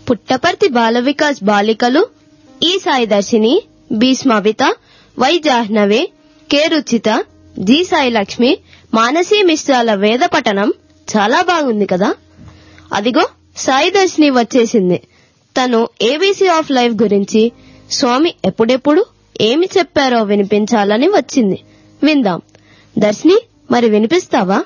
పుట్టపర్తి బాల వికాస్ బాలికలు ఈ Sai Darshini B Smavitha Y Jahnavi K Ruchitha G Sai Lakshmi Manasi మిశ్రాల వేద పఠనం చాలా బాగుంది కదా అదిగో సాయి దర్శిని వచ్చేసింది తను ఏబీసీ ఆఫ్ లైఫ్ గురించి స్వామి ఎప్పుడెప్పుడు ఏమి చెప్పారో వినిపించాలని వచ్చింది విందాం దర్శిని మరి వినిపిస్తావా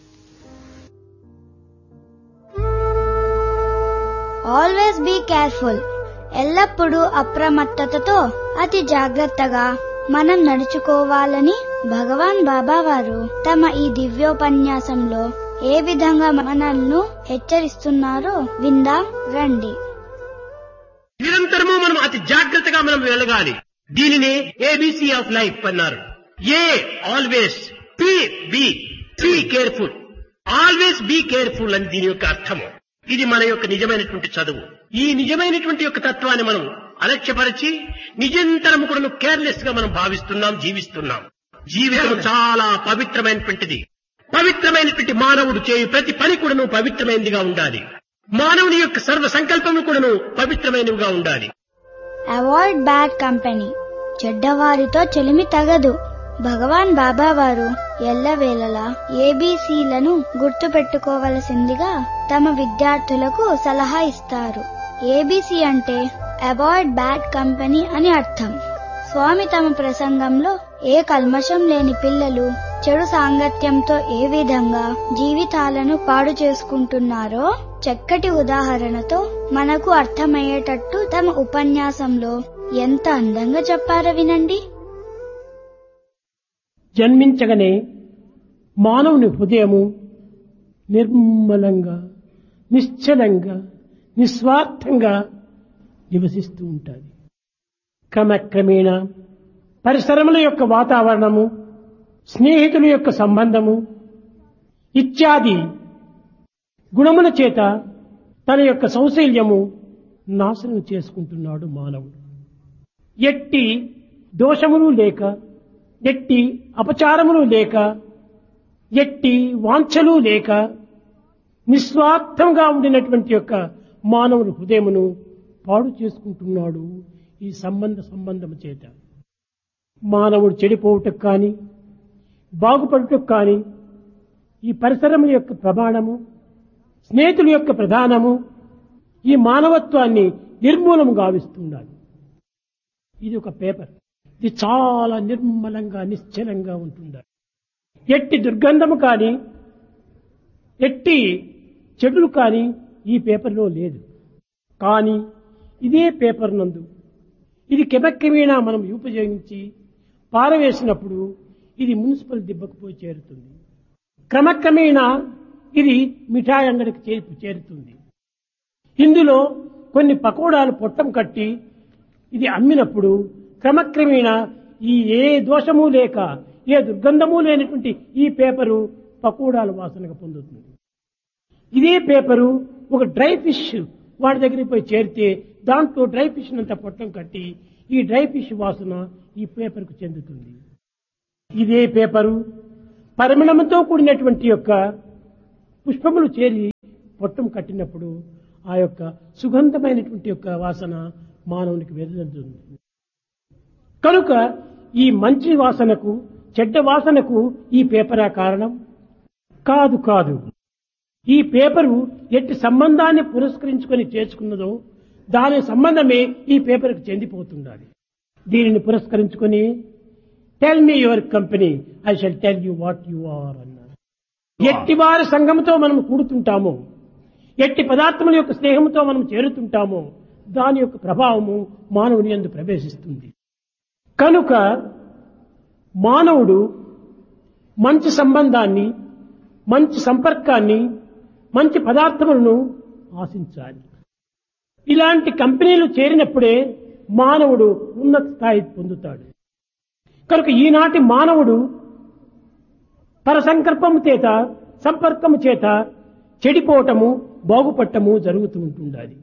ఆల్వేస్ బీ కేర్ఫుల్ ఎల్లప్పుడూ అప్రమత్తతతో అతి జాగ్రత్తగా మనం నడుచుకోవాలని భగవాన్ బాబా వారు తమ ఈ దివ్యోపన్యాసంలో ఏ విధంగా మనల్ని హెచ్చరిస్తున్నారో విందాం రండి నిరంతరము మనం అతి జాగ్రత్తగా మనం వెళ్ళగాలి దీనిని ఏబిసి ఆఫ్ లైఫ్ అన్నారు A always be be be careful always be careful అని దీని యొక్క అర్థము ఇది మన యొక్క నిజమైనటువంటి చదువు ఈ నిజమైనటువంటి యొక్క తత్వాన్ని మనం అలక్ష్యపరిచి నిజంతరము కూడా కేర్లెస్ గా మనం భావిస్తున్నాం జీవిస్తున్నాం జీవితం చాలా పవిత్రమైనటువంటిది పవిత్రమైనటువంటి మానవుడు చేయు ప్రతి పని కూడాను పవిత్రమైనదిగా ఉండాలి మానవుని యొక్క సర్వ సంకల్పము కూడాను పవిత్రమైనవిగా ఉండాలి అవాయిడ్ బ్యాడ్ కంపెనీ చెడ్డవారితో చెలిమి తగదు భగవాన్ బాబా వారు ఎల్లవేళలా ఏబీసీలను గుర్తుపెట్టుకోవలసిందిగా తమ విద్యార్థులకు సలహా ఇస్తారు ఏబీసీ అంటే అవాయిడ్ బ్యాడ్ కంపెనీ అని అర్థం స్వామి తమ ప్రసంగంలో ఏ కల్మషం లేని పిల్లలు చెడు సాంగత్యంతో ఏ విధంగా జీవితాలను పాడు చేసుకుంటున్నారో చక్కటి ఉదాహరణతో మనకు అర్థమయ్యేటట్టు తమ ఉపన్యాసంలో ఎంత అందంగా చెప్పారో వినండి జన్మించగానే మానవుని హృదయము నిర్మలంగా నిశ్చలంగా నిస్వార్థంగా నివసిస్తూ ఉంటుంది క్రమక్రమేణ పరిసరముల యొక్క వాతావరణము స్నేహితుల యొక్క సంబంధము ఇత్యాది గుణముల చేత తన యొక్క సౌశల్యము నాశనం చేసుకుంటున్నాడు మానవుడు ఎట్టి దోషములు లేక ఎట్టి అపచారములు లేక ఎట్టి వాంఛలు లేక నిస్వార్థంగా ఉండినటువంటి యొక్క మానవుని హృదయమును పాడు చేసుకుంటున్నాడు ఈ సంబంధ సంబంధము చేత మానవుడు చెడిపోవుటకు కానీ బాగుపడుటకు కానీ ఈ పరిసరముల యొక్క ప్రమాణము స్నేహితుల యొక్క ప్రధానము ఈ మానవత్వాన్ని నిర్మూలము గావిస్తున్నాడు ఇది ఒక పేపర్ ఇది చాలా నిర్మలంగా నిశ్చలంగా ఉంటుంది ఎట్టి దుర్గంధము కానీ ఎట్టి చెడులు కానీ ఈ పేపర్లో లేదు కానీ ఇదే పేపర్ నందు ఇది కెమక్రమేణా మనం ఉపయోగించి పారవేసినప్పుడు ఇది మున్సిపల్ దిబ్బకు పోయి చేరుతుంది క్రమక్రమేణా ఇది మిఠాయి అంగడికి చేరు చేరుతుంది ఇందులో కొన్ని పకోడాలు పొట్టం కట్టి ఇది అమ్మినప్పుడు క్రమక్రమేణా ఈ ఏ దోషము లేక ఏ దుర్గంధము లేనటువంటి ఈ పేపరు పకోడాల వాసనగా పొందుతుంది ఇదే పేపరు ఒక డ్రై ఫిష్ వాడి దగ్గరికి పోయి చేరితే దాంట్లో డ్రై ఫిష్ అంతా పొట్టం కట్టి ఈ డ్రై ఫిష్ వాసన ఈ పేపర్కు చెందుతుంది ఇదే పేపరు పరిమళంతో కూడినటువంటి యొక్క పుష్పములు చేరి పొట్టం కట్టినప్పుడు ఆ యొక్క సుగంధమైనటువంటి యొక్క వాసన మానవునికి వెదజల్లుతుంది కనుక ఈ మంచి వాసనకు చెడ్డ వాసనకు ఈ పేపరా కారణం కాదు కాదు ఈ పేపరు ఎట్టి సంబంధాన్ని పురస్కరించుకొని చేసుకున్నదో దాని సంబంధమే ఈ పేపర్కు చెందిపోతుండాలి దీనిని పురస్కరించుకొని tell me your company I shall tell you what you are అన్నారు ఎట్టి వారి సంఘంతో మనం కూడుతుంటామో ఎట్టి పదార్థముల యొక్క స్నేహంతో మనం చేరుతుంటామో దాని యొక్క ప్రభావము మానవుని ఎందు ప్రవేశిస్తుంది కనుక మానవుడు మంచి సంబంధాన్ని మంచి సంపర్కాన్ని మంచి పదార్థములను ఆశించాలి ఇలాంటి కంపెనీలు చేరినప్పుడే మానవుడు ఉన్నత స్థాయి పొందుతాడు కనుక ఈనాటి మానవుడు పరసంకల్పము చేత సంపర్కము చేత చెడిపోవటము బాగుపడటము జరుగుతూ ఉంటుండాలి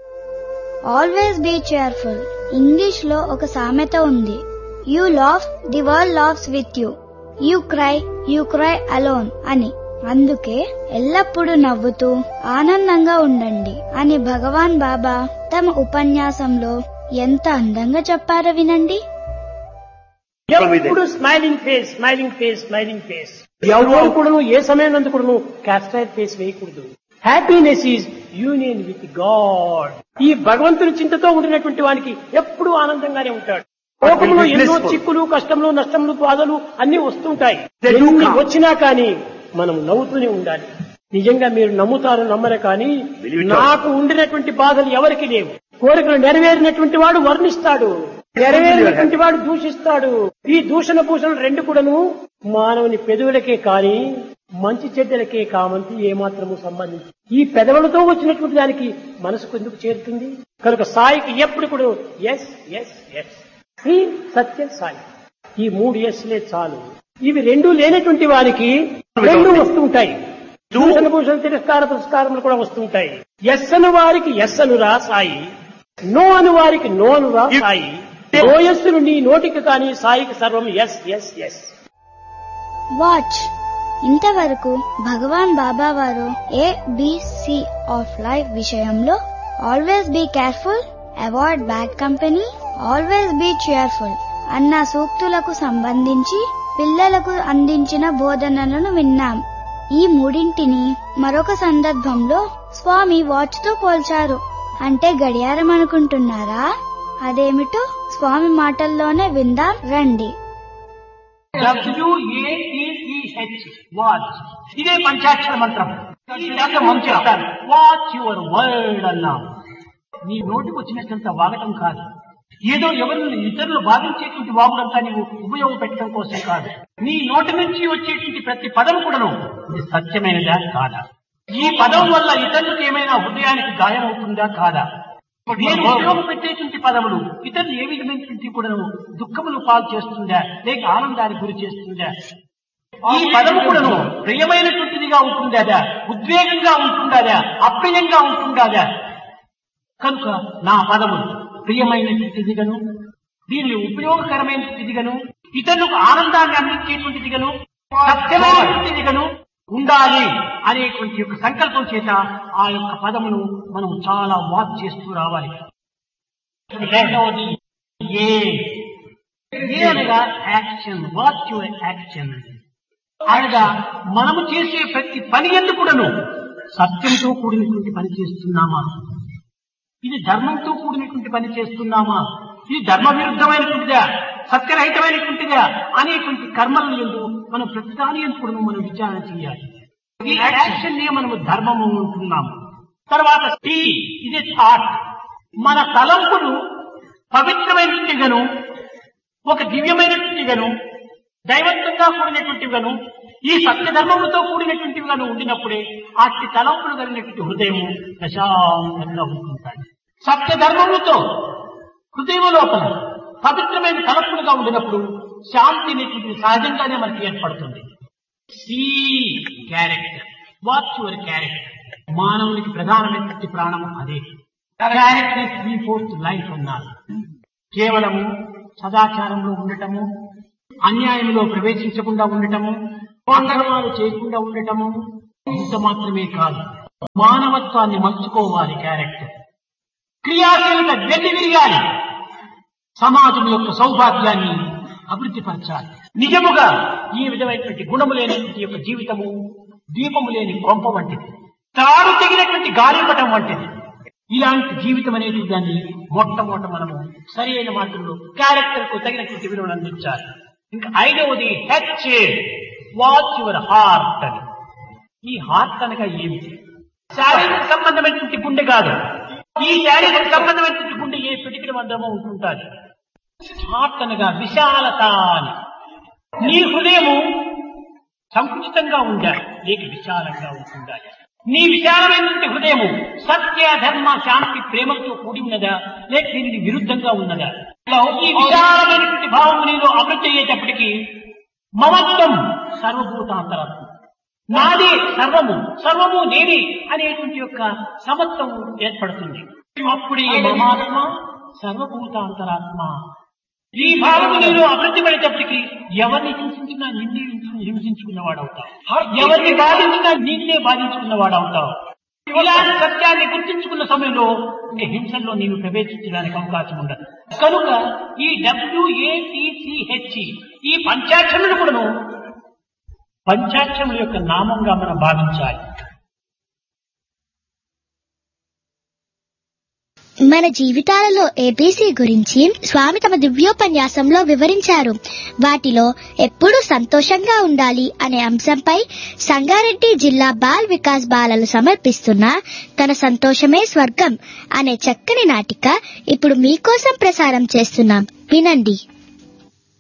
ఆల్వేస్ బీ చేర్ఫుల్ ఇంగ్లీష్ లో ఒక సామెత ఉంది you laugh the world laughs with you you cry you cry alone అని అందుకే ఎల్లప్పుడూ నవ్వుతూ ఆనందంగా ఉండండి అని భగవాన్ బాబా తమ ఉపన్యాసంలో ఎంత అందంగా చెప్పారో వినండి ఎప్పుడు smiling face smiling face smiling face ఎవరు కూడాను ఏ సమయం నందు కూడాను క్యాస్టైల్ ఫేస్ వేయకూడదు happiness is union with god ఈ భగవంతుని చింతతో ఉండినటువంటి వానికి ఎప్పుడు ఆనందంగానే ఉంటాడు లోకంలో ఎన్నో చిక్కులు కష్టములు నష్టములు బాధలు అన్ని వస్తుంటాయి ఎన్ని వచ్చినా కానీ మనం నవ్వుతూనే ఉండాలి నిజంగా మీరు నమ్ముతారు నమ్మరు కానీ నాకు ఉండినటువంటి బాధలు ఎవరికి లేవు కోరికలు నెరవేరినటువంటి వాడు వర్ణిస్తాడు నెరవేరినటువంటి వాడు దూషిస్తాడు ఈ దూషణ భూషణలు రెండు కూడాను మానవుని పెదవులకే కాని మంచి చెడ్డలకే కామంతి ఏమాత్రము సంబంధించి ఈ పెదవులతో వచ్చినటువంటి దానికి మనసుకు ఎందుకు చేరుతుంది కనుక సాయికి ఎప్పుడు కూడా ఎస్ ఎస్ ఎస్ ఈ సత్య సాయి ఈ మూడు ఎస్లే చాలు ఇవి రెండు లేనటువంటి వారికి రెండు వస్తుంటాయి దూషణ భూషణ తిరస్కార పురస్కారములు కూడా వస్తుంటాయి ఎస్ అను వారికి ఎస్ అనురా సాయి నో అను వారికి నో అనురా సాయి ఓయస్సును నీ నోటికి కానీ సాయికి సర్వం ఎస్ ఎస్ ఎస్ వాచ్ ఇంతవరకు భగవాన్ బాబా వారు ఏ బిసి ఆఫ్ లైఫ్ విషయంలో always be careful avoid bad company always be cheerful అన్న సూక్తులకు సంబంధించి పిల్లలకు అందించిన బోధనలను విన్నాం ఈ మూడింటిని మరొక సందర్భంలో స్వామి వాచ్ తో పోల్చారు అంటే గడియారం అనుకుంటున్నారా అదేమిటో స్వామి మాటల్లోనే విందాం రండి డబ్ల్యూఏఈహెచ్ వాచ్ ఇదే పంచాక్షర మంత్రం ఈ దాంట్లో మనం చెప్తారు వాచ్ యువర్ వర్డ్ అన్నాం నీ నోటికి వచ్చినట్లంత వాగటం కాదు ఏదో ఎవరిని ఇతరులు బాధించేటువంటి వాగుడంతా నీవు ఉపయోగపెట్టడం కోసం కాదు నీ నోటి నుంచి వచ్చేటువంటి ప్రతి పదం కూడాను ఇది సత్యమైనదా కాదా ఈ పదం వల్ల ఇతరులకు ఏమైనా హృదయానికి గాయం అవుతుందా కాదా నేను ఉపయోగపెట్టేటువంటి పదములు ఇతరులు ఏ విధమైనటువంటి కూడాను దుఃఖములు పాలు చేస్తుందా లేక ఆనందానికి గురి చేస్తుందా ఈ పదము కూడాను ప్రియమైనటువంటిదిగా ఉంటుందా ఉద్వేగంగా ఉంటుందా అప్రియంగా ఉంటుందా కనుక నా పదము ప్రియమైనటువంటిదిగను దీన్ని ఉపయోగకరమైనటువంటిదిగను ఇతరులకు ఆనందాన్ని అందించేటువంటిదిగను సత్యమైనటువంటిదిగను ఉండాలి అనేటువంటి యొక్క సంకల్పం చేత ఆ యొక్క పదమును మనం చాలా వాచ్ చేస్తూ రావాలి రెండవది ఏ ఏ అనగా యాక్షన్ వాచ్ యువర్ యాక్షన్ అనగా మనము చేసే ప్రతి పని ఎందుకుడను సత్యంతో కూడినటువంటి పని చేస్తున్నామా ఇది ధర్మంతో కూడినటువంటి పని చేస్తున్నామా ఇది ధర్మ విరుద్ధమైనటువంటిదా సత్యరహితమైనటువంటిదా అనేటువంటి కర్మలను ఎందు మనం ప్రతిదాని ఎందుకు మనం విచారణ చేయాలి ఈ యాక్షన్ నే మనము ధర్మము ఉంటున్నాము తర్వాత టీ ఇది థాట్ మన తలంపులు పవిత్రమైనట్టుగాను ఒక దివ్యమైనటువంటిగాను దైవత్వంగా కూడినటువంటివిగాను ఈ సత్యధర్మములతో కూడినటువంటివిగాను ఉండినప్పుడే అట్టి తలంపులు కలిగినటువంటి హృదయము ప్రశాంతంగా ఉంటుంటాయి సత్యధర్మములతో హృదయం లోపల పవిత్రమైన తలంపులుగా ఉండినప్పుడు శాంతి అనేటువంటిది సహజంగానే మనకి ఏర్పడుతుంది C character watch your character మానవునికి ప్రధానమైనటువంటి ప్రాణము అదే character is three fourth life అన్నారు కేవలము సదాచారంలో ఉండటము అన్యాయంలో ప్రవేశించకుండా ఉండటము అక్రమాలు చేయకుండా ఉండటము ఇంత మాత్రమే కాదు మానవత్వాన్ని మలుచుకోవాలి క్యారెక్టర్ క్రియాశీలత వెళ్లి విరిగాలి సమాజం యొక్క సౌభాగ్యాన్ని అభివృద్ధి పరచాలి నిజముగా ఈ విధమైనటువంటి గుణము లేనటువంటి యొక్క జీవితము దీపము లేని కొంప వంటిది తాడు తెగినటువంటి గాలిపటం వంటిది ఇలాంటి జీవితం అనేది దాన్ని మొట్టమొదట మనము సరి అయిన మాటల్లో క్యారెక్టర్ కు తగినటువంటి విలువను అందించాలి ఇంకా ఐదవది హెచ్ వాచ్ యువర్ హార్ట్ అని ఈ హార్ట్ అనగా ఏమిటి శారీరక సంబంధమైనటువంటి గుండె కాదు ఈ శారీరక సంబంధమైనటువంటి గుండె ఏ పిటికిన మందమో ఉంటుంటాది హార్ట్ అనగా విశాలత అని నీ హృదయము సంకుచితంగా ఉండాలి లేక విశాలంగా ఉంటుండాలి నీ విశాలమైనటువంటి హృదయము సత్య ధర్మ శాంతి ప్రేమతో కూడి ఉన్నదా లేక దీనికి విరుద్ధంగా ఉన్నదా ఈ విశాలమైనటువంటి భావము నీలో అభివృద్ధి అయ్యేటప్పటికీ మమత్వం సర్వభూతాంతరాత్మ నాదే సర్వము సర్వము నేనే అనేటువంటి యొక్క సమత్వం ఏర్పడుతుంది అప్పుడే మమాత్మ సర్వభూతాంతరాత్మ ఈ భావము నీలో అభివృద్ధి పడేటప్పటికి ఎవరిని హింసించినా నిన్నే హింసించుకున్నవాడు అవుతావు ఎవరిని బాధించినా నిన్నే బాధించుకున్నవాడు అవుతావు ఇలాంటి సత్యాన్ని గుర్తించుకున్న సమయంలో ఇంక హింసల్లో నీవు ప్రవేశించడానికి అవకాశం ఉండదు కనుక ఈ డబ్ల్యూఏటిసిహెచ్ ఈ పంచాక్షములు కూడాను పంచాక్షముల యొక్క నామంగా మనం భావించాలి మన జీవితాలలో ఏబీసీ గురించి స్వామి తమ దివ్యోపన్యాసంలో వివరించారు వాటిలో ఎప్పుడూ సంతోషంగా ఉండాలి అనే అంశంపై సంగారెడ్డి జిల్లా బాల్ వికాస్ బాలలు సమర్పిస్తున్న తన సంతోషమే స్వర్గం అనే చక్కని నాటిక ఇప్పుడు మీకోసం ప్రసారం చేస్తున్నాం వినండి